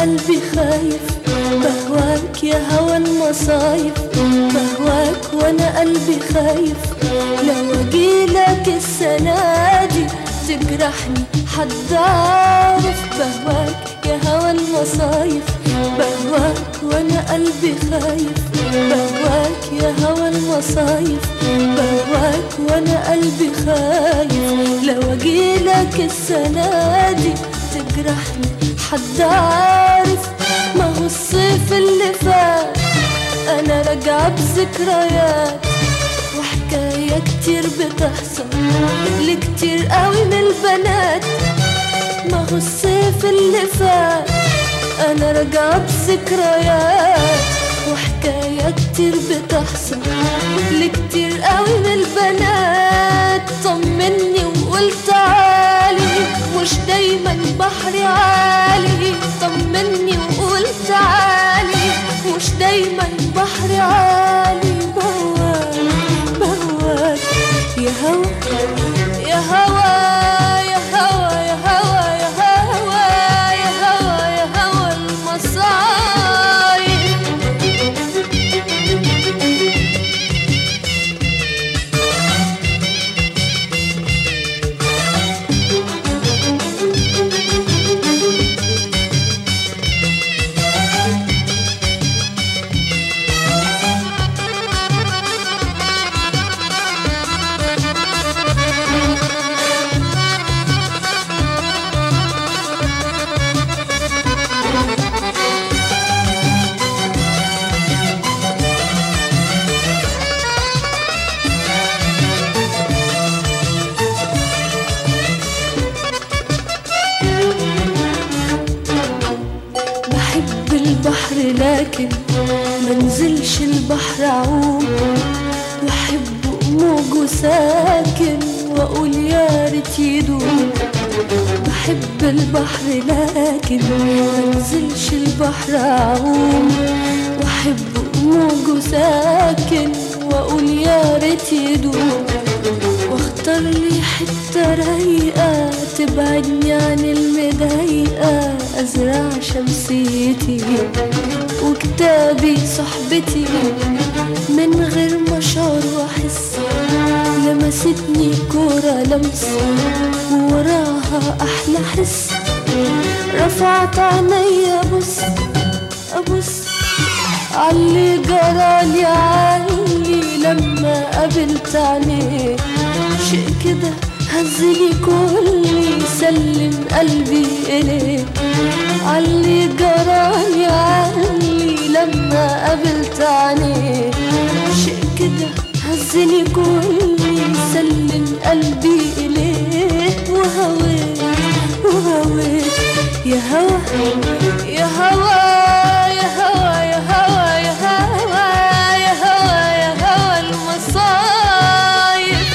قلبي خايف بهواك يا هوى المصايف بهواك وانا قلبي خايف لو اجيلك السنة دي تجرحني حد عارف بهواك يا هوى المصايف بهواك وانا قلبي خايف بهواك يا هوى المصايف بهواك وانا قلبي خايف لو اجيلك السنة دي تجرحني حد عارف ما هو الصيف اللي فات انا راجعة بذكريات وحكاية كتير بتحصل لكتير قوي من البنات ما هو الصيف اللي فات انا راجعة بذكريات وحكاية كتير بتحصل لكتير قوي من البنات طمني وقول تعالي مش دايما بحري عالي طمني وقول تعالي مش دايما بحري عالي بهواك بهواك يا هوا يا هوا يا هوا يا هوا يا هوا يا هوا يا هوا المصايب بحب البحر لكن منزلش البحر اعوم واحب موجه ساكن واقول يا ريت يدوم بحب البحر لكن منزلش البحر اعوم واحب موجه ساكن واقول يا ريت يدوم واختار لي حتة رايقة تبعدني عن المضايقة أزرع شمسيتي وكتابي صحبتي من غير ما أشعر وأحس لمستني كورة لمس ووراها أحلى حس رفعت عيني أبص أبص عاللي جرالي عالي لما قابلت عينيه شيء كده هزلي كلي سلم قلبي إليه عاللي جرالي عالي لما قابلت عينيه شيء كده هزلي كلي سلم قلبي إليه وهويت وهويت يا هوا يا هوا يا هوا يا هوا يا هوا يا هوا يا هوا المصايب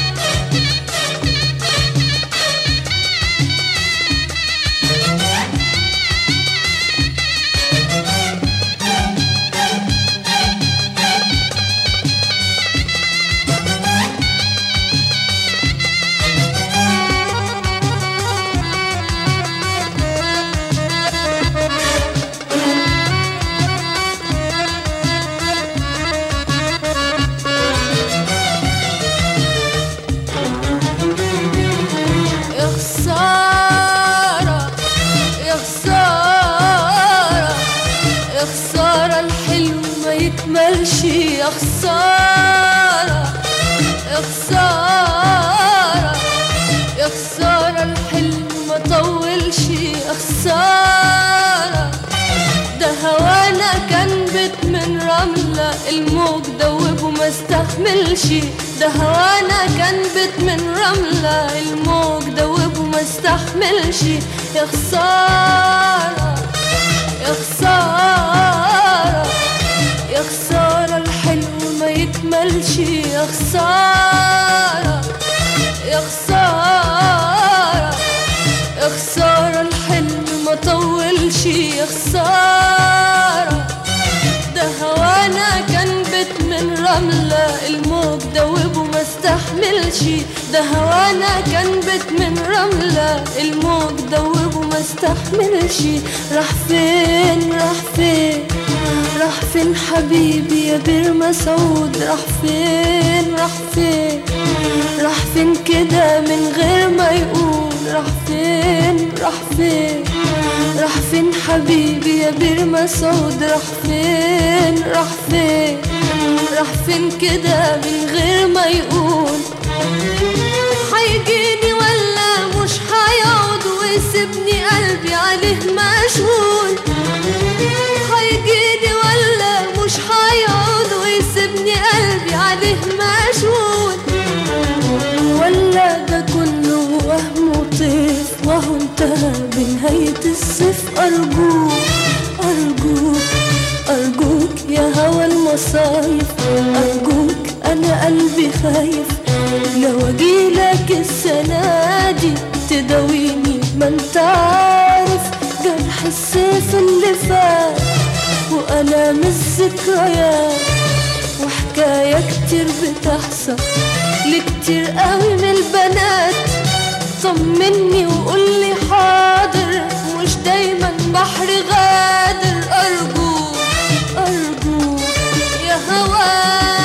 يا خسارة يا خسارة يا خسارة الحلم ما يكملش يا خسارة يا خسارة يا خسارة الحلم ما طولش يا خسارة ده هوانا كان بيت من رملة الموج دوبه ما استحملش ده هوانا كان بيت من رملة الموج دوبه ما استحملش يا خسارة يا خسارة يا خسارة الحلم ما يكملش يا خسارة يا خسارة يا خسارة الحلم ما طولش يا خسارة ده هوانا كان بيت من رملة الموج دوبه ما استحملش ده هوانا كان بيت من رملة الموج دوبه ما استحملش راح فين راح فين راح فين حبيبي يا بير مسعود راح فين راح فين راح فين كده من غير ما يقول راح فين راح فين راح فين حبيبي يا بير مسعود راح فين راح فين راح فين كده من غير ما يقول هيجيني ولا مش هيقعد ويسيبني قلبي عليه مشغول هيجيني ولا مش هيقعد ويسيبني قلبي عليه مشغول ولا ده كله وهم وطيف وهو انتهى بنهاية الصيف أرجوك أرجوك أرجوك يا هوى المصايف أرجوك أنا قلبي خايف لو أجيلك السنة دي تداويني ما انت عارف جرح الصيف اللي فات وألام الذكريات وحكاية كتير بتحصل لكتير قوي من البنات طمني وقولي حاضر مش دايما بحر غادر أرجوك أرجوك يا هوا